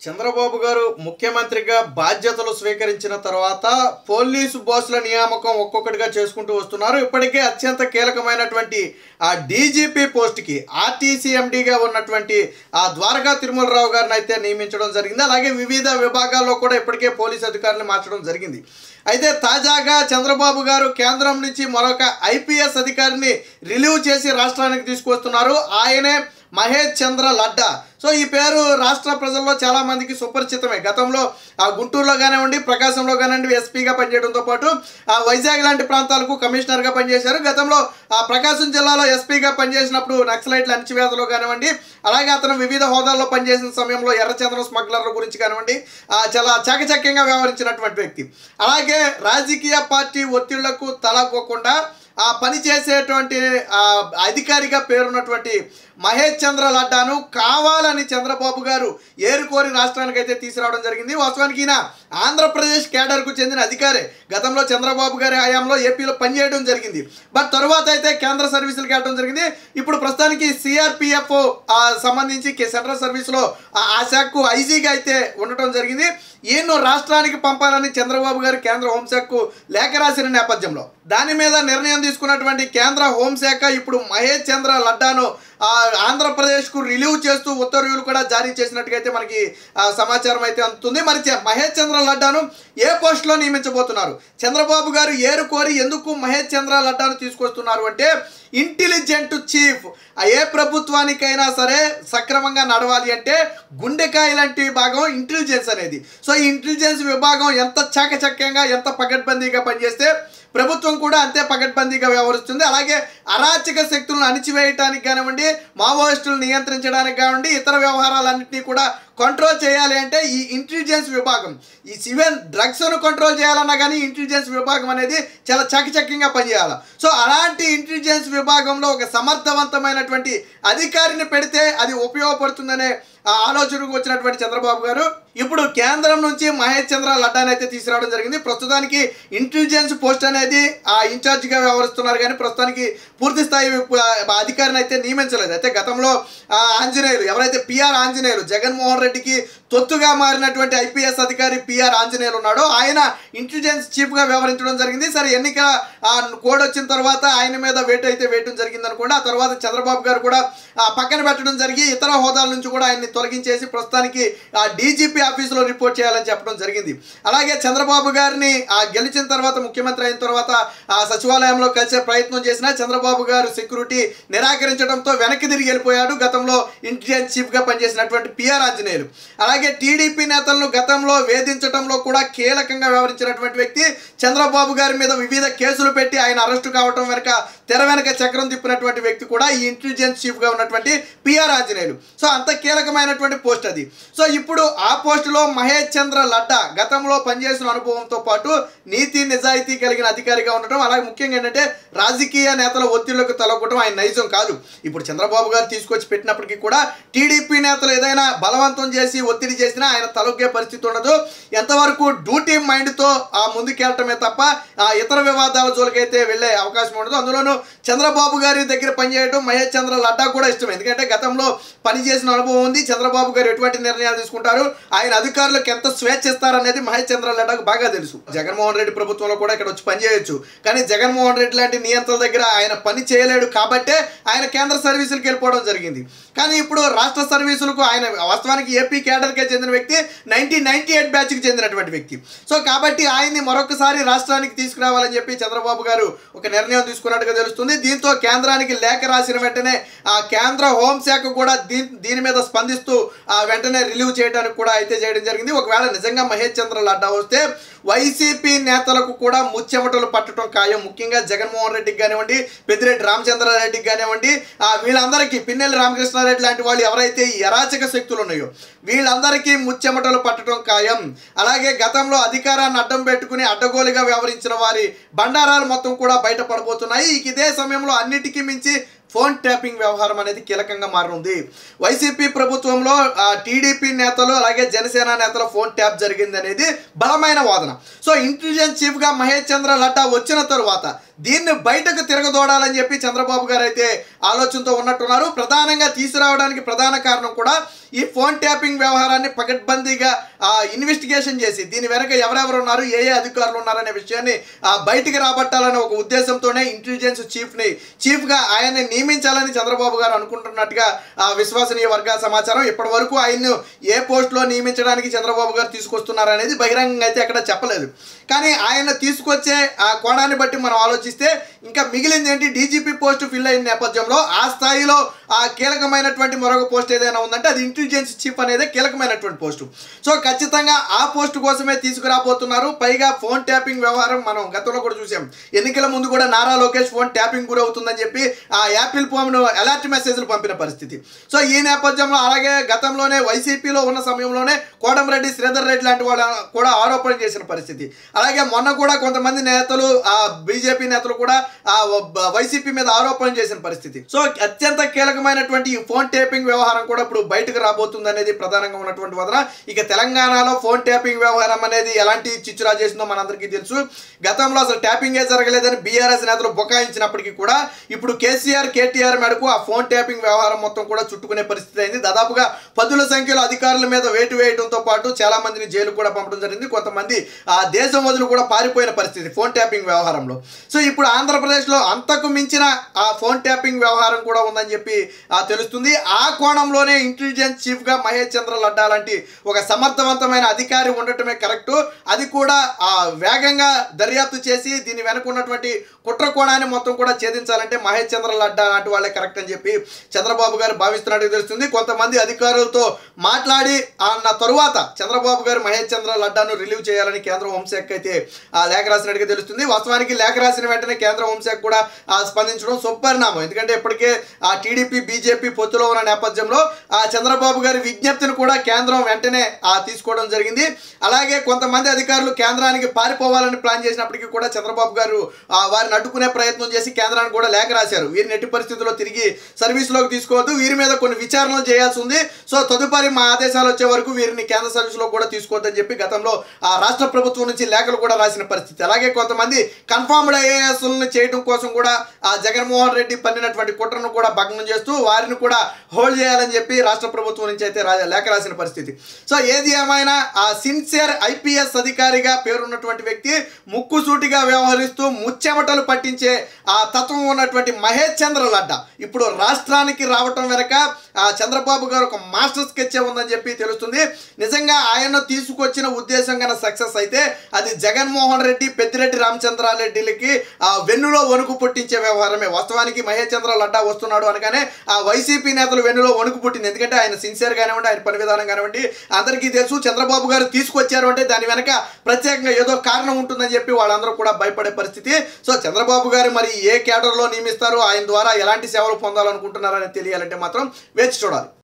చంద్రబాబు గారు ముఖ్యమంత్రిగా బాధ్యతలు స్వీకరించిన తర్వాత పోలీసు బాసుల నియామకం ఒక్కొక్కటిగా చేసుకుంటూ వస్తున్నారు ఇప్పటికే అత్యంత కీలకమైనటువంటి ఆ డీజీపీ పోస్ట్కి ఆర్టీసీ ఎండీగా ఉన్నటువంటి ఆ ద్వారకా తిరుమలరావు గారిని అయితే నియమించడం జరిగింది అలాగే వివిధ విభాగాల్లో కూడా ఇప్పటికే పోలీసు అధికారులను మార్చడం జరిగింది అయితే తాజాగా చంద్రబాబు గారు కేంద్రం నుంచి మరొక ఐపీఎస్ అధికారిని రిలీవ్ చేసి రాష్ట్రానికి తీసుకొస్తున్నారు ఆయనే మహేష్ చంద్ర లడ్డా సో ఈ పేరు రాష్ట్ర ప్రజల్లో చాలా మందికి సుపరిచితమే గతంలో ఆ గుంటూరులో కానివ్వండి ప్రకాశంలో కానివ్వండి ఎస్పీగా పనిచేయడంతో పాటు ఆ వైజాగ్ లాంటి ప్రాంతాలకు కమిషనర్గా పనిచేశారు గతంలో ఆ ప్రకాశం జిల్లాలో ఎస్పీగా పనిచేసినప్పుడు నక్సలైట్ల అణచివేతలో కానివ్వండి అలాగే అతను వివిధ హోదాల్లో పనిచేసిన సమయంలో ఎర్రచంద్రం స్మగ్లర్ల గురించి కానివ్వండి ఆ చాలా చాకచక్యంగా వ్యవహరించినటువంటి వ్యక్తి అలాగే రాజకీయ పార్టీ ఒత్తిళ్లకు తలకోకుండా ఆ పని చేసేటువంటి ఆ అధికారిగా పేరున్నటువంటి మహేష్ చంద్ర లడ్డాను కావాలని చంద్రబాబు గారు ఏరుకోరి రాష్ట్రానికి అయితే తీసుకురావడం జరిగింది వాస్తవానికి ఈయన ఆంధ్రప్రదేశ్ కేడర్కు చెందిన అధికారే గతంలో చంద్రబాబు గారి హయాంలో ఏపీలో పనిచేయడం జరిగింది బట్ తరువాత అయితే కేంద్ర సర్వీసులకు వెళ్ళడం జరిగింది ఇప్పుడు ప్రస్తుతానికి సిఆర్పిఎఫ్ సంబంధించి కే- సెంట్రల్ సర్వీస్లో ఆ- ఆ శాఖకు ఐజీగా అయితే ఉండటం జరిగింది ఈయన్ను రాష్ట్రానికి పంపాలని చంద్రబాబు గారు కేంద్ర హోంశాఖకు లేఖ రాసిన నేపథ్యంలో దాని మీద నిర్ణయం తీసుకున్నటువంటి కేంద్ర హోంశాఖ ఇప్పుడు మహేష్ చంద్ర లడ్డాను ఆ, ఆంధ్రప్రదేశ్కు రిలీవ్ చేస్తూ ఉత్తర్వులు కూడా జారీ చేసినట్టుగా అయితే మనకి ఆ, సమాచారం అయితే అందుతుంది మరి చ- మహేష్ చంద్ర లడ్డాను ఏ పోస్టులో నియమించబోతున్నారు చంద్రబాబు గారు ఏరు కోరి ఎందుకు మహేష్ చంద్ర లడ్డాను తీసుకొస్తున్నారు అంటే ఇంటెలిజెంట్ చీఫ్ ఆ ఏ ప్రభుత్వానికైనా సరే సక్రమంగా నడవాలి అంటే గుండెకాయ లాంటి భాగం ఇంటెలిజెన్స్ అనేది సో ఈ ఇంటెలిజెన్స్ విభాగం ఎంత చాకచక్యంగా ఎంత పకడ్బందీగా పనిచేస్తే ప్రభుత్వం కూడా అంతే పకడ్బందీగా వ్యవహరిస్తుంది అలాగే అరాచక శక్తులను అణిచివేయటానికి కానివ్వండి మావోయిస్టులను నియంత్రించడానికి కానివ్వండి ఇతర వ్యవహారాలన్నింటినీ కూడా కంట్రోల్ చేయాలి అంటే ఈ ఇంటెలిజెన్స్ విభాగం ఈ సివెన్ డ్రగ్స్ను కంట్రోల్ చేయాలన్నా కానీ ఇంటెలిజెన్స్ విభాగం అనేది చాలా చకచక్యంగా పనిచేయాలి సో అలాంటి ఇంటెలిజెన్స్ విభాగంలో ఒక సమర్థవంతమైనటువంటి అధికారిని పెడితే అది ఉపయోగపడుతుందనే ఆ ఆలోచనకు వచ్చినటువంటి చంద్రబాబు గారు ఇప్పుడు కేంద్రం నుంచి మహేష్ చంద్ర లడ్డాని అయితే తీసుకురావడం జరిగింది ప్రస్తుతానికి ఇంటెలిజెన్స్ పోస్ట్ అనేది ఆ ఇన్ఛార్జిగా వ్యవహరిస్తున్నారు కానీ ప్రస్తుతానికి పూర్తి స్థాయి ఆ, అధికారిని అయితే నియమించలేదు అయితే గతంలో ఆ, ఆంజనేయులు ఎవరైతే పిఆర్ ఆంజనేయులు జగన్మోహన్ రెడ్డికి తొత్తుగా మారినటువంటి ఐపీఎస్ అధికారి పిఆర్ ఆంజనేయులు ఉన్నాడో ఆయన ఇంటెలిజెన్స్ చీఫ్గా వ్యవహరించడం జరిగింది సరే ఎన్నికల ఆ, కోడ్ వచ్చిన తర్వాత ఆయన మీద వేటు అయితే వేయటం జరిగింది అనుకోండి ఆ తర్వాత చంద్రబాబు గారు కూడా ఆ, పక్కన పెట్టడం జరిగి ఇతర హోదాల నుంచి కూడా ఆయన్ని తొలగించేసి ప్రస్తుతానికి ఆ డీజీపీ ఆఫీసులో రిపోర్ట్ చేయాలని చెప్పడం జరిగింది అలాగే చంద్రబాబు గారిని ఆ గెలిచిన తర్వాత ముఖ్యమంత్రి అయిన తర్వాత ఆ సచివాలయంలో కలిసే ప్రయత్నం చేసినా చంద్రబాబు గారు సెక్యూరిటీ నిరాకరించడంతో వెనక్కి తిరిగి వెళ్ళిపోయాడు గతంలో ఇంటెలిజెన్స్ చీఫ్గా పనిచేసినటువంటి పిఆర్ ఆంజనేయులు అలాగే టీడీపీ నేతలను గతంలో వేధించడంలో కూడా కీలకంగా వ్యవహరించినటువంటి వ్యక్తి చంద్రబాబు గారి మీద వివిధ కేసులు పెట్టి ఆయన అరెస్టు కావటం వెనక తెర వెనక చక్రం తిప్పినటువంటి వ్యక్తి కూడా ఈ ఇంటెలిజెన్స్ చీఫ్గా ఉన్నటువంటి పిఆర్ ఆంజనేయులు సో అంత కీలకమైనటువంటి పోస్ట్ అది సో ఇప్పుడు ఆ పోస్టులో మహేష్ చంద్ర లడ్డా గతంలో పనిచేసిన అనుభవంతో పాటు నీతి నిజాయితీ కలిగిన అధికారిగా ఉండటం అలాగే ముఖ్యంగా ఏంటంటే రాజకీయ నేతల ఒత్తిళ్లకు తలొక్కడం ఆయన నైజం కాదు ఇప్పుడు చంద్రబాబు గారు తీసుకొచ్చి పెట్టినప్పటికీ కూడా టీడీపీ నేతలు ఏదైనా బలవంతం చేసి ఒత్తిడి చేసినా ఆయన తలొగ్గే పరిస్థితి ఉండదు ఎంతవరకు డ్యూటీ మైండ్తో ఆ ముందుకెళ్ళటమే తప్ప ఆ ఇతర వివాదాల జోలికైతే వెళ్ళే అవకాశం ఉండదు అందులోనూ చంద్రబాబు గారి దగ్గర పనిచేయడం మహేష్ చంద్ర లడ్డా కూడా ఇష్టం ఎందుకంటే గతంలో పనిచేసిన అనుభవం ఉంది చంద్రబాబు గారు ఎటువంటి నిర్ణయాలు తీసుకుంటారు ఆయన అధికారులకు ఎంత స్వేచ్ఛ ఇస్తారనేది మహేష్ చంద్ర లడ్డాకు బాగా తెలుసు జగన్మోహన్ రెడ్డి ప్రభుత్వంలో కూడా ఇక్కడ వచ్చి పనిచేయొచ్చు కానీ జగన్మోహన్ రెడ్డి లాంటి నియంత్రణ దగ్గర ఆయన పని చేయలేడు కాబట్టే ఆయన కేంద్ర సర్వీసులకు వెళ్ళిపోవడం జరిగింది కానీ ఇప్పుడు రాష్ట్ర సర్వీసులకు ఆయన వాస్తవానికి ఏపీ కేడర్కే చెందిన వ్యక్తి నైన్టీన్ నైన్టీ ఎయిట్ బ్యాచ్కి చెందినటువంటి వ్యక్తి సో కాబట్టి ఆయన్ని మరొకసారి రాష్ట్రానికి తీసుకురావాలని చెప్పి చంద్రబాబు గారు ఒక నిర్ణయం తీసుకున్నట్టుగా తెలుస్తుంది దీంతో కేంద్రానికి లేఖ రాసిన వెంటనే ఆ కేంద్ర హోంశాఖ కూడా దీని దీని మీద స్పందిస్తూ ఆ వెంటనే రిలీవ్ చేయడానికి కూడా అయితే చేయడం జరిగింది ఒకవేళ నిజంగా మహేష్ చంద్ర లడ్డా వస్తే వైసీపీ నేతలకు కూడా ముచ్చెమటలు పట్టడం ఖాయం ముఖ్యంగా జగన్మోహన్ రెడ్డికి కానివ్వండి పెద్దిరెడ్డి రామచంద్రారెడ్డికి కానివ్వండి ఆ వీళ్ళందరికీ పిన్నెల్లి రామకృష్ణారెడ్డి లాంటి వాళ్ళు ఎవరైతే ఈ అరాచక శక్తులు ఉన్నాయో వీళ్ళందరికీ ముచ్చెమటలు పట్టడం ఖాయం అలాగే గతంలో అధికారాన్ని అడ్డం పెట్టుకుని అడ్డగోలుగా వ్యవహరించిన వారి బండారాలు మొత్తం కూడా బయటపడబోతున్నాయి ఇక ఇదే సమయంలో అన్నిటికీ మించి ఫోన్ ట్యాపింగ్ వ్యవహారం అనేది కీలకంగా మారనుంది వైసీపీ ప్రభుత్వంలో ఆ, టీడీపీ నేతలు అలాగే జనసేన నేతల ఫోన్ ట్యాప్ జరిగింది అనేది బలమైన వాదన సో ఇంటెలిజెన్స్ చీఫ్గా మహేష్ చంద్ర లడ్డా వచ్చిన తరువాత దీన్ని బయటకు తిరగదోడాలని చెప్పి చంద్రబాబు గారు అయితే ఆలోచనతో ఉన్నట్టున్నారు ప్రధానంగా తీసుకురావడానికి ప్రధాన కారణం కూడా ఈ ఫోన్ ట్యాపింగ్ వ్యవహారాన్ని పకడ్బందీగా ఆ, ఇన్వెస్టిగేషన్ చేసి దీని వెనక ఎవరెవరు ఉన్నారు ఏ ఏ అధికారులు ఉన్నారనే విషయాన్ని ఆ, బయటికి రాబట్టాలనే ఒక ఉద్దేశంతోనే ఇంటెలిజెన్స్ చీఫ్ని చీఫ్గా ఆయన్ని నియమించాలని చంద్రబాబు గారు అనుకుంటున్నట్టుగా ఆ, విశ్వసనీయ వర్గాల సమాచారం ఇప్పటి వరకు ఆయన్ను ఏ పోస్టులో నియమించడానికి చంద్రబాబు గారు తీసుకొస్తున్నారనేది బహిరంగంగా అయితే ఎక్కడ చెప్పలేదు కానీ ఆయన తీసుకొచ్చే ఆ కోణాన్ని బట్టి మనం ఆలోచిస్తే ఇంకా మిగిలింది ఏంటి డీజీపీ పోస్ట్ ఫిల్ అయిన నేపథ్యంలో ఆ స్థాయిలో ఆ కీలకమైనటువంటి మరొక పోస్ట్ ఏదైనా ఉందంటే అది ఇంటెలిజెన్స్ చీఫ్ అనేది కీలకమైనటువంటి పోస్టు సో ఖచ్చితంగా ఆ పోస్ట్ కోసమే తీసుకురాబోతున్నారు పైగా ఫోన్ ట్యాపింగ్ వ్యవహారం మనం గతంలో కూడా చూసాం ఎన్నికల ముందు కూడా నారా లోకేష్ ఫోన్ ట్యాపింగ్ గురవుతుందని చెప్పి ఆ యాపిల్ ఫోన్ను అలర్ట్ మెసేజ్లు పంపిన పరిస్థితి సో ఈ నేపథ్యంలో అలాగే గతంలోనే వైసీపీలో ఉన్న సమయంలోనే కోటంరెడ్డి శ్రీధర్ రెడ్డి లాంటి వాళ్ళు కూడా ఆరోపణ చేసిన పరిస్థితి అలాగే మొన్న కూడా కొంతమంది నేతలు ఆ బీజేపీ నేతలు కూడా ఆ వ- వైసీపీ మీద ఆరోపణ చేసిన పరిస్థితి సో అత్యంత కీలకమైనటువంటి ఈ ఫోన్ టేపింగ్ వ్యవహారం కూడా ఇప్పుడు బయటకు రాబోతుంది అనేది ప్రధానంగా ఉన్నటువంటి వదన ఇక తెలంగాణలో ఫోన్ ట్యాపింగ్ వ్యవహారం అనేది ఎలాంటి చిచ్చురా చేసిందో మనందరికీ తెలుసు గతంలో అసలు ట్యాపింగే జరగలేదని బీఆర్ఎస్ నేతలు బుకాయించినప్పటికీ కూడా ఇప్పుడు కేసీఆర్ కేటీఆర్ మేరకు ఆ ఫోన్ ట్యాపింగ్ వ్యవహారం మొత్తం కూడా చుట్టుకునే పరిస్థితి అయింది దాదాపుగా పదుల సంఖ్యలో అధికారుల మీద వేటు వేయడంతో పాటు చాలా మందిని జైలు కూడా పంపడం జరిగింది కొంతమంది ఆ దేశం వదిలి కూడా పారిపోయిన పరిస్థితి ఫోన్ ట్యాపింగ్ వ్యవహారంలో సో ఇప్పుడు ఆంధ్రప్రదేశ్లో అంతకు మించిన ఆ ఫోన్ ట్యాపింగ్ వ్యవహారం కూడా ఉందని చెప్పి ఆ, తెలుస్తుంది ఆ కోణంలోనే ఇంటెలిజెన్స్ చీఫ్గా మహేష్ చంద్ర లడ్డా లాంటి ఒక సమర్థవంతమైన అధికారి ఉండటమే కరెక్టు అది కూడా ఆ, వేగంగా దర్యాప్తు చేసి దీని వెనక ఉన్నటువంటి కుట్ర కోణాన్ని మొత్తం కూడా ఛేదించాలంటే మహేష్ చంద్ర లడ్డా లాంటి వాళ్ళే కరెక్ట్ అని చెప్పి చంద్రబాబు గారు భావిస్తున్నట్టు తెలుస్తుంది కొంతమంది అధికారులతో మాట్లాడి అన్న తరువాత చంద్రబాబు గారు మహేష్ చంద్ర లడ్డాను రిలీవ్ చేయాలని కేంద్ర హోంశాఖ అయితే ఆ లేఖ రాసినట్టుగా తెలుస్తుంది వాస్తవానికి లేఖ రాసిన వెంటనే కేంద్ర హోంశాఖ కూడా ఆ స్పందించడం సుపరిణామం ఎందుకంటే ఇప్పటికే ఆ టీడీపీ బీజేపీ పొత్తులో ఉన్న నేపథ్యంలో ఆ చంద్రబాబు గారి విజ్ఞప్తిని కూడా కేంద్రం వెంటనే ఆ తీసుకోవడం జరిగింది అలాగే కొంతమంది అధికారులు కేంద్రానికి పారిపోవాలని ప్లాన్ చేసినప్పటికీ కూడా చంద్రబాబు గారు ఆ వారిని అడ్డుకునే ప్రయత్నం చేసి కేంద్రానికి కూడా లేఖ రాశారు వీరిని ఎట్టి పరిస్థితుల్లో తిరిగి సర్వీస్లోకి తీసుకోవద్దు వీరి మీద కొన్ని విచారణలు చేయాల్సి ఉంది సో తదుపరి మా ఆదేశాలు వచ్చే వరకు వీరిని కేంద్ర సర్వీస్లో కూడా తీసుకోవద్దని చెప్పి గతంలో ఆ రాష్ట్ర ప్రభుత్వం నుంచి లేఖలు కూడా రాసిన పరిస్థితి అలాగే కొంతమంది కన్ఫర్మ్డ్ ఐఏఎస్లను చేయడం కోసం కూడా ఆ జగన్మోహన్ రెడ్డి పన్నినటువంటి కుట్రను కూడా భగ్నం చేస్తూ వారిని కూడా హోల్డ్ చేయాలని చెప్పి రాష్ట్ర ప్రభుత్వం నుంచి అయితే రా- లేఖ రాసిన పరిస్థితి సో ఏది ఏమైనా ఆ సిన్సియర్ ఐపీఎస్ అధికారిగా పేరున్నటువంటి వ్యక్తి ముక్కుసూటిగా వ్యవహరిస్తూ ముచ్చెమటలు పట్టించే ఆ తత్వం ఉన్నటువంటి మహేష్ చంద్ర లడ్డా ఇప్పుడు రాష్ట్రానికి రావటం వెనక ఆ చంద్రబాబు గారు ఒక మాస్టర్ స్కెచ్ ఉందని చెప్పి తెలుస్తుంది నిజంగా ఆయన తీసుకొచ్చిన ఉద్దేశం కన్నా సక్సెస్ అయితే అది జగన్మోహన్ రెడ్డి పెద్దిరెడ్డి రామచంద్రారెడ్డిలకి ఆ వెన్నులో వణుకు పుట్టించే వ్యవహారమే వాస్తవానికి మహేష్ చంద్ర లడ్డా వస్తున్నాడు అనగానే ఆ వైసీపీ నేతలు వెన్నులో వణుకు పుట్టింది ఎందుకంటే ఆయన సిన్సియర్ కానివ్వండి ఆయన పని విధానం కానివ్వండి అందరికీ తెలుసు చంద్రబాబు గారు తీసుకొచ్చారు అంటే దాని వెనక ప్రత్యేకంగా ఏదో కారణం ఉంటుందని చెప్పి వాళ్ళందరూ కూడా భయపడే పరిస్థితి సో చంద్రబాబు గారు మరి ఏ కేడర్లో నియమిస్తారు ఆయన ద్వారా ఎలాంటి సేవలు పొందాలనుకుంటున్నారని తెలియాలంటే మాత్రం వేచి చూడాలి